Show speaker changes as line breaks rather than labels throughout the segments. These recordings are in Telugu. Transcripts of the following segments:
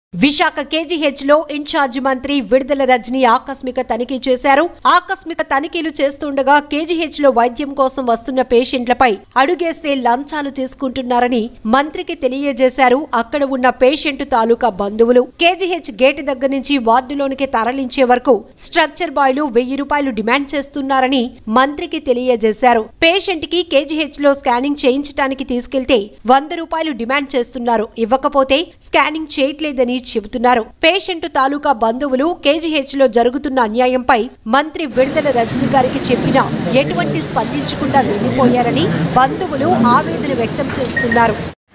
విశాఖ కేజీహెచ్ లో ఇన్ఛార్జ్ మంత్రి విడుదల రజని ఆకస్మిక తనిఖీ చేశారు ఆకస్మిక తనిఖీలు చేస్తుండగా కేజీహెచ్ లో వైద్యం కోసం వస్తున్న పేషెంట్లపై అడుగేస్తే లంచాలు తీసుకుంటున్నారని మంత్రికి తెలియజేశారు అక్కడ ఉన్న పేషెంట్ తాలూకా బంధువులు కేజీహెచ్ గేట్ దగ్గర నుంచి వార్డులోనికి తరలించే వరకు స్ట్రక్చర్ బాయ్లు వెయ్యి రూపాయలు డిమాండ్ చేస్తున్నారని మంత్రికి తెలియజేశారు పేషెంట్ కి కేజీహెచ్ లో స్కానింగ్ చేయించడానికి తీసుకెళ్తే వంద రూపాయలు డిమాండ్ చేస్తున్నారు ఇవ్వకపోతే స్కానింగ్ చేయట్లేదని చెబుతున్నారు పేషెంట్ తాలూకా బంధువులు కేజీహెచ్ లో జరుగుతున్న అన్యాయంపై మంత్రి విడుదల రజని గారికి చెప్పినా ఎటువంటి స్పందించకుండా వెళ్లిపోయారని బంధువులు ఆవేదన వ్యక్తం చేస్తున్నారు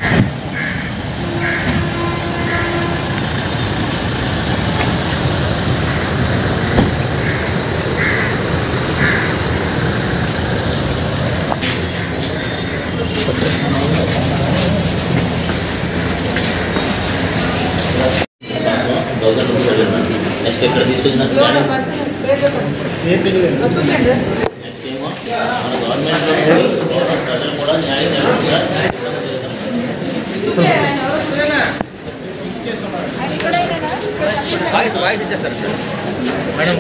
థౌసండ్ రూపీస్ అడిగాను నెక్స్ట్ ఇక్కడ తీసుకొచ్చిన స్కానింగ్ నెక్స్ట్ ఏమో మన గవర్నమెంట్లో ప్రజలు కూడా న్యాయం జరుగుతుందా
వాయిస్ వాయిస్ ఇచ్చేస్తారు సార్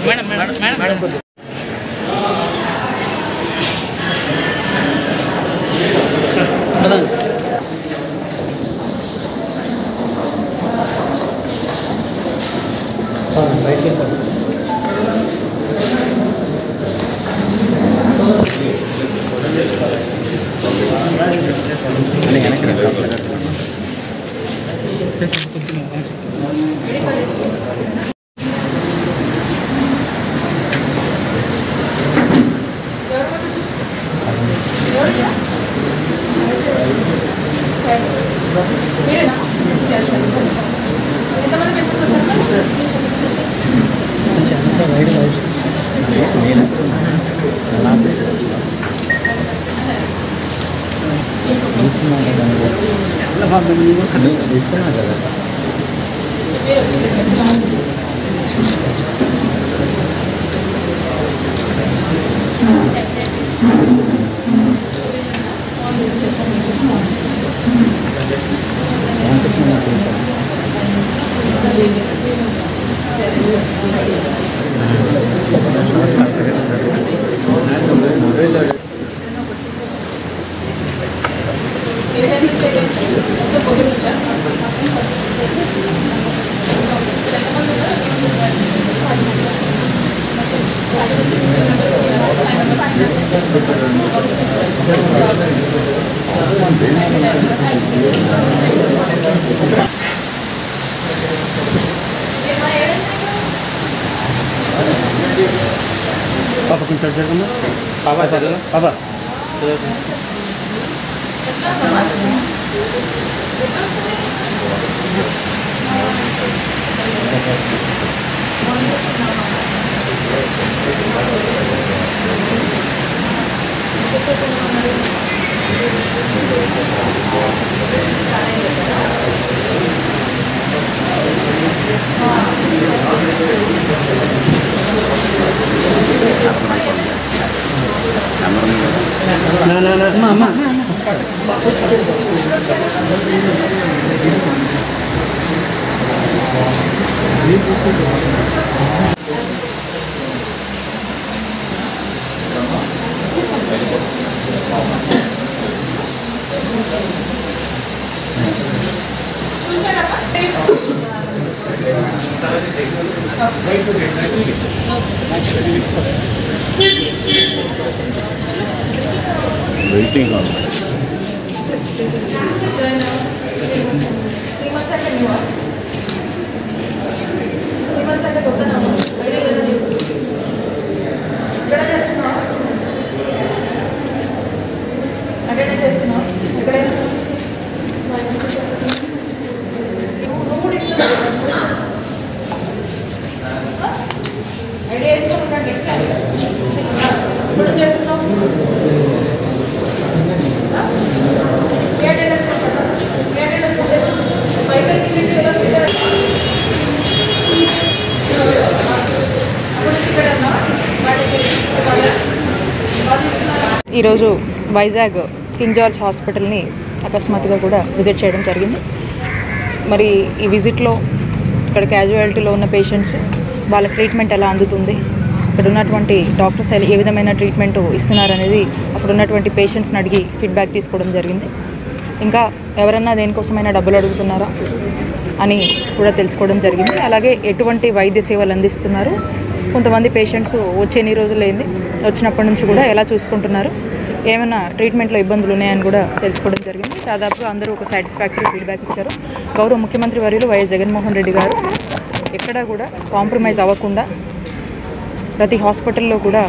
పాప కొంచెం జరగమ్మా పాప పాప నా నా నా అమ్మా అమ్మా
అటెండ్ చేస్తున్నావు ఎక్కడ వేస్తున్నావు ఐడియా వేసుకుంటున్నాను నెక్స్ట్ టైం ఇప్పుడు చేస్తున్నావు ఏ అటెండెన్స్ ఏ అటెండెన్స్ పైగా టికెట్ ఎలా పెట్టారు అప్పుడు టికెట్ అన్నా వాటికి
ఈరోజు వైజాగ్ కింగ్ జార్జ్ హాస్పిటల్ని అకస్మాత్తుగా కూడా విజిట్ చేయడం జరిగింది మరి ఈ విజిట్లో ఇక్కడ క్యాజువాలిటీలో ఉన్న పేషెంట్స్ వాళ్ళ ట్రీట్మెంట్ ఎలా అందుతుంది ఇక్కడ ఉన్నటువంటి డాక్టర్స్ ఎలా- ఏ విధమైన ట్రీట్మెంట్ ఇస్తున్నారు అనేది అక్కడ ఉన్నటువంటి పేషెంట్స్ని అడిగి ఫీడ్బ్యాక్ తీసుకోవడం జరిగింది ఇంకా ఎవరన్నా దేనికోసమైనా డబ్బులు అడుగుతున్నారా అని కూడా తెలుసుకోవడం జరిగింది అలాగే ఎటువంటి వైద్య సేవలు అందిస్తున్నారు కొంతమంది పేషెంట్స్ వచ్చే ఎన్ని రోజులు అయింది వచ్చినప్పటి నుంచి కూడా ఎలా చూసుకుంటున్నారు ఏమైనా ట్రీట్మెంట్లో ఇబ్బందులు ఉన్నాయని కూడా తెలుసుకోవడం జరిగింది దాదాపుగా అందరూ ఒక సాటిస్ఫాక్టరీ ఫీడ్బ్యాక్ ఇచ్చారు గౌరవ ముఖ్యమంత్రి వర్యులు వైఎస్ జగన్మోహన్ రెడ్డి గారు ఎక్కడా కూడా కాంప్రమైజ్ అవ్వకుండా ప్రతి హాస్పిటల్లో కూడా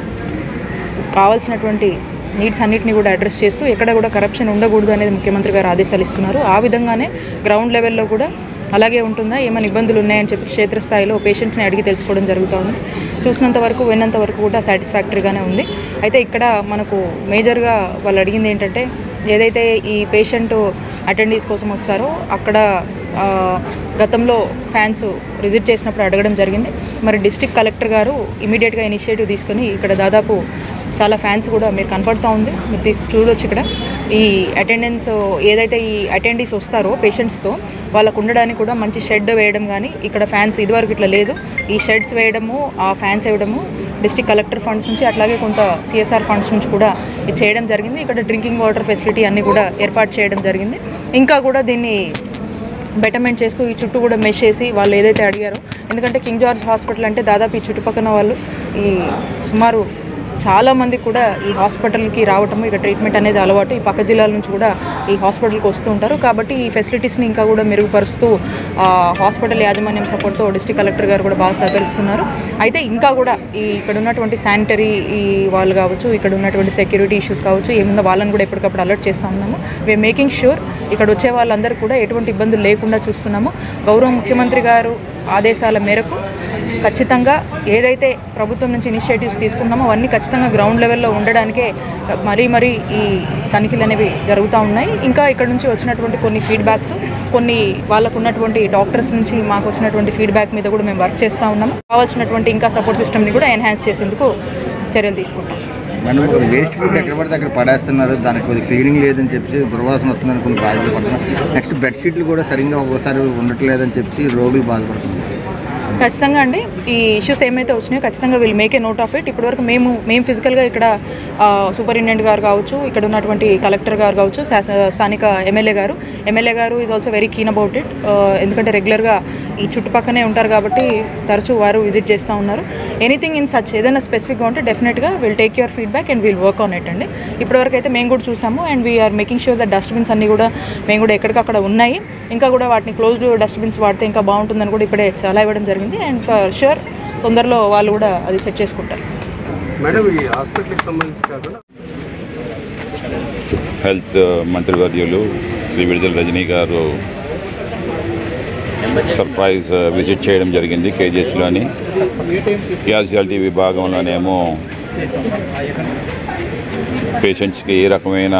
కావాల్సినటువంటి నీడ్స్ అన్నిటిని కూడా అడ్రస్ చేస్తూ ఎక్కడ కూడా కరప్షన్ ఉండకూడదు అనేది ముఖ్యమంత్రి గారు ఆదేశాలు ఇస్తున్నారు ఆ విధంగానే గ్రౌండ్ లెవెల్లో కూడా అలాగే ఉంటుందా ఏమైనా ఇబ్బందులు ఉన్నాయని చెప్పి క్షేత్రస్థాయిలో పేషెంట్స్ని అడిగి తెలుసుకోవడం జరుగుతూ ఉంది చూసినంత వరకు విన్నంత వరకు కూడా సాటిస్ఫాక్టరీగానే ఉంది అయితే ఇక్కడ మనకు మేజర్గా వాళ్ళు అడిగింది ఏంటంటే ఏదైతే ఈ పేషెంట్ అటెండీస్ కోసం వస్తారో అక్కడ ఆ, గతంలో ఫ్యాన్స్ విజిట్ చేసినప్పుడు అడగడం జరిగింది మరి డిస్ట్రిక్ట్ కలెక్టర్ గారు ఇమీడియట్గా ఇనిషియేటివ్ తీసుకొని ఇక్కడ దాదాపు చాలా ఫ్యాన్స్ కూడా మీరు కనపడుతూ ఉంది మీరు తీసుకు చూడొచ్చు ఇక్కడ ఈ అటెండెన్స్ ఏదైతే ఈ అటెండీస్ వస్తారో పేషెంట్స్తో వాళ్ళకు ఉండడానికి కూడా మంచి షెడ్ వేయడం కానీ ఇక్కడ ఫ్యాన్స్ ఇదివరకు ఇట్లా లేదు ఈ షెడ్స్ వేయడము ఆ ఫ్యాన్స్ వేయడము డిస్ట్రిక్ట్ కలెక్టర్ ఫండ్స్ నుంచి అట్లాగే కొంత సిఎస్ఆర్ ఫండ్స్ నుంచి కూడా ఇది చేయడం జరిగింది ఇక్కడ డ్రింకింగ్ వాటర్ ఫెసిలిటీ అన్నీ కూడా ఏర్పాటు చేయడం జరిగింది ఇంకా కూడా దీన్ని బెటర్మెంట్ చేస్తూ ఈ చుట్టూ కూడా మెష్ చేసి వాళ్ళు ఏదైతే అడిగారో ఎందుకంటే కింగ్ జార్జ్ హాస్పిటల్ అంటే దాదాపు ఈ చుట్టుపక్కల వాళ్ళు ఈ సుమారు చాలా మంది కూడా ఈ హాస్పిటల్కి రావటము ఇక ట్రీట్మెంట్ అనేది అలవాటు ఈ పక్క జిల్లాల నుంచి కూడా ఈ హాస్పిటల్కి వస్తూ ఉంటారు కాబట్టి ఈ ఫెసిలిటీస్ని ఇంకా కూడా మెరుగుపరుస్తూ ఆ, హాస్పిటల్ యాజమాన్యం సపోర్ట్తో డిస్ట్రిక్ట్ కలెక్టర్ గారు కూడా బాగా సహకరిస్తున్నారు అయితే ఇంకా కూడా ఈ ఇక్కడ ఉన్నటువంటి శానిటరీ ఈ వాళ్ళు కావచ్చు ఇక్కడ ఉన్నటువంటి సెక్యూరిటీ ఇష్యూస్ కావచ్చు ఏముందో వాళ్ళని కూడా ఎప్పటికప్పుడు అలర్ట్ చేస్తూ ఉన్నాము వీఆర్ మేకింగ్ షూర్ ఇక్కడ వచ్చే వాళ్ళందరూ కూడా ఎటువంటి ఇబ్బందులు లేకుండా చూస్తున్నాము గౌరవ ముఖ్యమంత్రి గారు ఆదేశాల మేరకు ఖచ్చితంగా ఏదైతే ప్రభుత్వం నుంచి ఇనిషియేటివ్స్ తీసుకున్నామో అవన్నీ ఖచ్చితంగా గ్రౌండ్ లెవెల్లో ఉండడానికే మరీ మరీ ఈ తనిఖీలు అనేవి జరుగుతూ ఉన్నాయి ఇంకా ఇక్కడ నుంచి వచ్చినటువంటి కొన్ని ఫీడ్బ్యాక్స్ కొన్ని వాళ్ళకు ఉన్నటువంటి డాక్టర్స్ నుంచి మాకు వచ్చినటువంటి ఫీడ్బ్యాక్ మీద కూడా మేము వర్క్ చేస్తూ ఉన్నాము కావాల్సినటువంటి ఇంకా సపోర్ట్ సిస్టమ్ని కూడా ఎన్హాన్స్ చేసేందుకు చర్యలు తీసుకుంటాం
మేడం ఇప్పుడు వేస్ట్ ఫుడ్ ఎక్కడ పడితే అక్కడ పడేస్తున్నారు దానికి కొద్దిగా క్లీనింగ్ లేదని చెప్పి దుర్వాసన వస్తుందని కొన్ని బాధ్యతలు పడుతున్నారు నెక్స్ట్ బెడ్షీట్లు కూడా సరిగ్గా ఒక్కోసారి ఉండట్లేదని చెప్పి రోగులు బాధపడుతున్నారు
ఖచ్చితంగా అండి ఈ ఇష్యూస్ ఏమైతే వచ్చినాయో ఖచ్చితంగా will make a note of it ఇప్పటివరకు మేము మేము ఫిజికల్గా ఇక్కడ సూపరింటెండెంట్ గారు కావచ్చు ఇక్కడ ఉన్నటువంటి కలెక్టర్ గారు కావచ్చు శాస- స్థానిక ఎమ్మెల్యే గారు ఎమ్మెల్యే గారు is also very keen about it ఎందుకంటే రెగ్యులర్గా ఈ చుట్టుపక్కనే ఉంటారు కాబట్టి తరచూ వారు విజిట్ చేస్తూ ఉన్నారు ఎనీథింగ్ ఇన్ సచ్ ఏదైనా స్పెసిఫిక్గా ఉంటే డెఫినెట్గా will take your feedback and will work on it అండి ఇప్పటివరకు అయితే మేము కూడా చూసాము and we're making sure that dustbins అన్నీ కూడా మేము కూడా ఎక్కడికక్కడ ఉన్నాయి ఇంకా కూడా వాటిని క్లోజ్డ్ డస్ట్బిన్స్ వాడితే ఇంకా బాగుంటుందని కూడా ఇప్పుడే చాలా ఇవ్వడం జరిగింది అండ్ ఫర్ షూర్ తొందరలో వాళ్ళు కూడా అది సెట్ చేసుకుంటారు
మేడం ఈ హాస్పిటల్కి సంబంధించి కాకుండా
హెల్త్ మంత్రివర్యులు శ్రీ విడుదల రజనీ గారు సర్ప్రైజ్ విజిట్ చేయడం జరిగింది కేజీహెచ్లోని క్యాజువాలిటీ విభాగంలోనేమో పేషెంట్స్కి ఏ రకమైన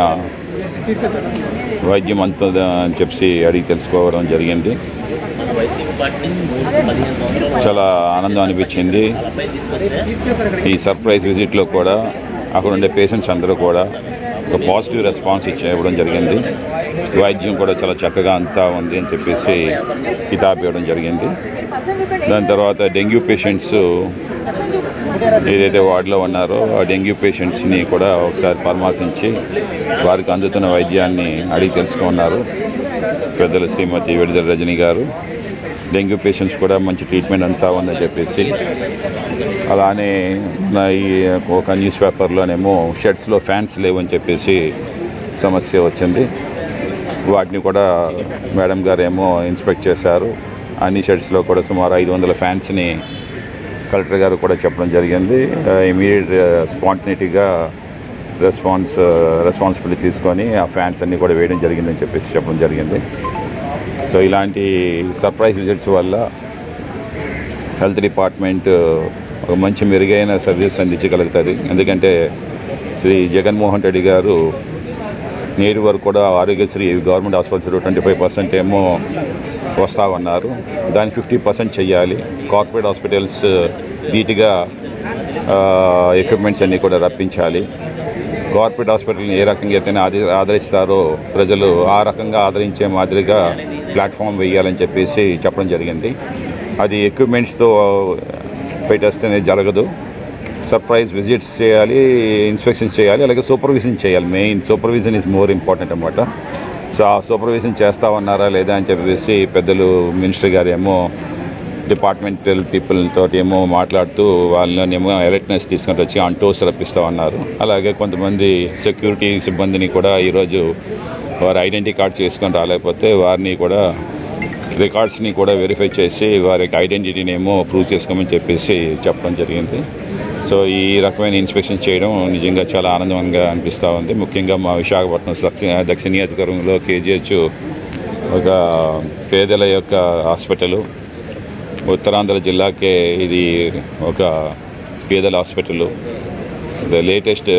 వైద్యం అందుతుందా అని చెప్పి అడిగి తెలుసుకోవడం జరిగింది
మన వైసీపీ పార్టీ మూడు పదిహేను సంవత్సరాలు
చాలా ఆనందం అనిపించింది
నలభై తీసుకొస్తే
ఈ సర్ప్రైజ్ విజిట్లో కూడా అక్కడ ఉండే పేషెంట్స్ అందరూ కూడా ఒక పాజిటివ్ రెస్పాన్స్ ఇచ్చి ఇవ్వడం జరిగింది వైద్యం కూడా చాలా చక్కగా అంతా ఉంది అని చెప్పేసి కితాబ్ ఇవ్వడం జరిగింది దాని తర్వాత డెంగ్యూ పేషెంట్స్ ఏదైతే వార్డులో ఉన్నారో ఆ డెంగ్యూ పేషెంట్స్ని కూడా ఒకసారి పరామర్శించి వారికి అందుతున్న వైద్యాన్ని అడిగి తెలుసుకున్నారు పెద్దలు శ్రీమతి విడుదల రజని గారు డెంగ్యూ పేషెంట్స్ కూడా మంచి ట్రీట్మెంట్ అంతా ఉందని చెప్పేసి అలానే నా ఈ ఒక న్యూస్ పేపర్లోనేమో షెడ్స్లో ఫ్యాన్స్ లేవని చెప్పేసి సమస్య వచ్చింది వాటిని కూడా మేడం గారు ఏమో ఇన్స్పెక్ట్ చేశారు అన్ని షెడ్స్లో కూడా సుమారు ఐదు వందల ఫ్యాన్స్ని కలెక్టర్ గారు కూడా చెప్పడం జరిగింది ఇమీడియట్ స్పాంటినిటీగా రెస్పాన్స్ రెస్పాన్సిబిలిటీ తీసుకొని ఆ ఫ్యాన్స్ అన్నీ కూడా వేయడం జరిగిందని చెప్పేసి చెప్పడం జరిగింది సో ఇలాంటి సర్ప్రైజ్ విజిట్స్ వల్ల హెల్త్ డిపార్ట్మెంట్ ఒక మంచి మెరుగైన సర్వీస్ అందించగలుగుతుంది ఎందుకంటే శ్రీ జగన్మోహన్ రెడ్డి గారు నేటి వరకు కూడా Aarogyasri government hospitals twenty five percent ఏమో వస్తా ఉన్నారు దాన్ని ఫిఫ్టీ పర్సెంట్ చెయ్యాలి కార్పొరేట్ హాస్పిటల్స్ ధీటుగా ఎక్విప్మెంట్స్ అన్నీ కూడా రప్పించాలి కార్పొరేట్ హాస్పిటల్ని ఏ రకంగా అయితే ఆది ఆదరిస్తారో ప్రజలు ఆ రకంగా ఆదరించే మాదిరిగా ప్లాట్ఫామ్ వేయాలని చెప్పేసి చెప్పడం జరిగింది అది ఎక్విప్మెంట్స్తో టెస్ట్ అనేది జరగదు సర్ప్రైజ్ విజిట్స్ చేయాలి ఇన్స్పెక్షన్స్ చేయాలి అలాగే సూపర్విజన్ చేయాలి main supervision is more important అనమాట సో ఆ సూపర్విజన్ చేస్తామన్నారా లేదా అని చెప్పేసి పెద్దలు మినిస్టర్ గారు ఏమో డిపార్ట్మెంటల్ పీపుల్ తోటి ఏమో మాట్లాడుతూ వాళ్ళని ఏమో అలర్ట్నెస్ తీసుకొని వచ్చి అంటోస్ రప్పిస్తామన్నారు అలాగే కొంతమంది సెక్యూరిటీ సిబ్బందిని కూడా ఈరోజు వారి ఐడెంటిటీ కార్డ్స్ చేసుకొని రాలేకపోతే వారిని కూడా రికార్డ్స్ని కూడా వెరిఫై చేసి వారికి ఐడెంటిటీని ఏమో ప్రూవ్ చేసుకోమని చెప్పేసి చెప్పడం జరిగింది సో ఈ రకమైన ఇన్స్పెక్షన్ చేయడం నిజంగా చాలా ఆనందంగా అనిపిస్తూ ఉంది ముఖ్యంగా మా విశాఖపట్నం దక్షిణ దక్షిణ నియోజకవర్గంలో కేజీహెచ్ ఒక పేదల యొక్క హాస్పిటల్ ఉత్తరాంధ్ర జిల్లాకే ఇది ఒక పేదల హాస్పిటల్ ద లేటెస్ట్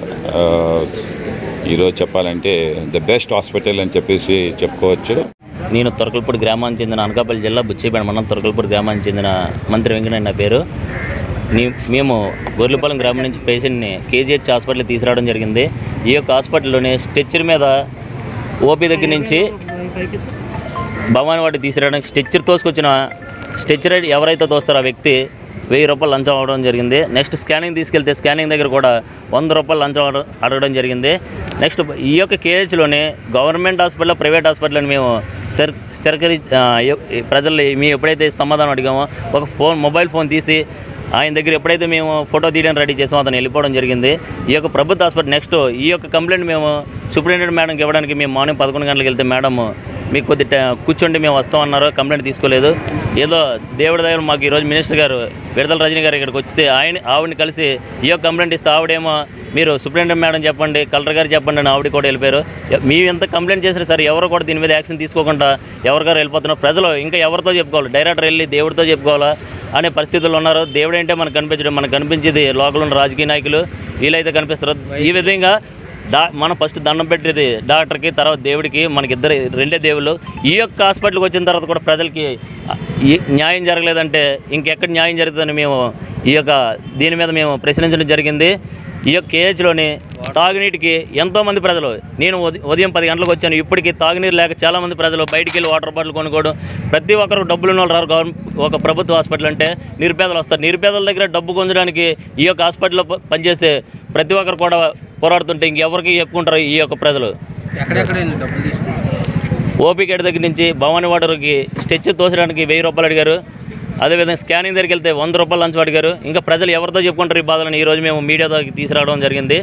ఈరోజు చెప్పాలంటే ద బెస్ట్ హాస్పిటల్ అని చెప్పేసి చెప్పుకోవచ్చు
నేను తొరకలపూడి గ్రామానికి చెందిన అనకాపల్లి జిల్లా బుచ్చిపేట మండలం తొరకలపూడి గ్రామానికి చెందిన మంత్రి వెంకటయ్య నా పేరు నీ- మేము గొర్రెలపాలెం గ్రామం నుంచి పేషెంట్ని కేజీహెచ్ హాస్పిటల్కి తీసుకురావడం జరిగింది ఈ యొక్క హాస్పిటల్లోని స్ట్రెచ్చర్ మీద ఓపీ దగ్గర నుంచి భవానీ వాడికి తీసుకురావడానికి స్ట్రెచ్చర్ తోసుకొచ్చిన స్ట్రెచ్చర్ ఎవరైతే తోస్తారో ఆ వ్యక్తి వెయ్యి రూపాయలు లంచం అవ్వడం జరిగింది నెక్స్ట్ స్కానింగ్ తీసుకెళ్తే స్కానింగ్ దగ్గర కూడా వంద రూపాయలు లంచం అడగ- అడగడం జరిగింది నెక్స్ట్ ఈ యొక్క కేహెచ్లోని గవర్నమెంట్ హాస్పిటల్ ప్రైవేట్ హాస్పిటల్ అని మేము స్థిర స్థిరకరి ఆ, ఎ- ప్రజలు మేము ఎప్పుడైతే సమాధానం అడిగామో ఒక ఫోన్ మొబైల్ ఫోన్ తీసి ఆయన దగ్గర ఎప్పుడైతే మేము ఫోటో తీయడానికి రెడీ చేసామో అతను వెళ్ళిపోవడం జరిగింది ఈ యొక్క ప్రభుత్వ హాస్పిటల్ నెక్స్ట్ ఈ యొక్క కంప్లైంట్ మేము సూపరింటెండెంట్ మేడంకి ఇవ్వడానికి మేము మార్నింగ్ పదకొండు గంటలకు వెళ్తే మేడం మీకు కొద్ది ట- కూర్చోండి మేము వస్తామన్నారు కంప్లైంట్ తీసుకోలేదు ఏదో దేవుడి దగ్గర మాకు ఈరోజు మినిస్టర్ గారు విడతల రజనీ గారు ఇక్కడికి వస్తే ఆయన ఆవిడని కలిసి ఈ యొక్క కంప్లైంట్ ఇస్తే ఆవిడేమో మీరు సూపరింటెండెంట్ మేడం చెప్పండి కలెక్టర్ గారు చెప్పండి అని ఆవిడ కూడా వెళ్ళిపోయారు ఎ- మేము ఎంత కంప్లైంట్ చేసినా సరే ఎవరు కూడా దీని మీద యాక్షన్ తీసుకోకుండా ఎవరిగారు వెళ్ళిపోతున్నారు ప్రజలు ఇంకా ఎవరితో చెప్పుకోవాలి డైరెక్టర్ వెళ్ళి దేవుడితో చెప్పుకోవాలా అనే పరిస్థితుల్లో ఉన్నారు దేవుడు అంటే మనకు కనిపించడం మనకు కనిపించేది లోకల్ ఉన్న రాజకీయ నాయకులు వీళ్ళైతే కనిపిస్తారు ఈ విధంగా డా మనం ఫస్ట్ దండం పెట్టేది డాక్టర్కి తర్వాత దేవుడికి మనకి ఇద్దరు రెండే దేవుళ్ళు ఈ యొక్క హాస్పిటల్కి వచ్చిన తర్వాత కూడా ప్రజలకి ఈ న్యాయం జరగలేదంటే ఇంకెక్కడ న్యాయం జరుగుతుందని మేము ఈ యొక్క దీని మీద మేము ప్రశ్నించడం జరిగింది ఈ యొక్క కేహెచ్లోని తాగునీటికి ఎంతోమంది ప్రజలు నేను ఉద- ఉదయం పది గంటలకు వచ్చాను ఇప్పటికీ తాగునీరు లేక చాలామంది ప్రజలు బయటికి వెళ్ళి వాటర్ బాటిల్ కొనుక్కోవడం ప్రతి ఒక్కరు డబ్బులు ఉన్న వాళ్ళు రారు గవర్నమెంట్ ఒక ప్రభుత్వ హాస్పిటల్ అంటే నిరుపేదలు వస్తారు నిరుపేదల దగ్గర డబ్బు పొందడానికి ఈ యొక్క హాస్పిటల్లో ప- పనిచేసే ప్రతి ఒక్కరు కూడా పోరాడుతుంటే ఇంకెవరికి చెప్పుకుంటారు ఈ యొక్క ప్రజలు
ఎక్కడెక్కడ డబ్బులు తీసుకున్నారు
ఓపీ గేట్ దగ్గర నుంచి భవానీ వాటర్కి స్టెచ్ తోసడానికి వెయ్యి రూపాయలు అడిగారు అదేవిధంగా స్కానింగ్ దగ్గరికి వెళ్తే వంద రూపాయలు లంచం అడిగారు ఇంకా ప్రజలు ఎవరితో చెప్పుకుంటారు ఈ బాధలను ఈరోజు మేము మీడియాతో తీసుకురావడం జరిగింది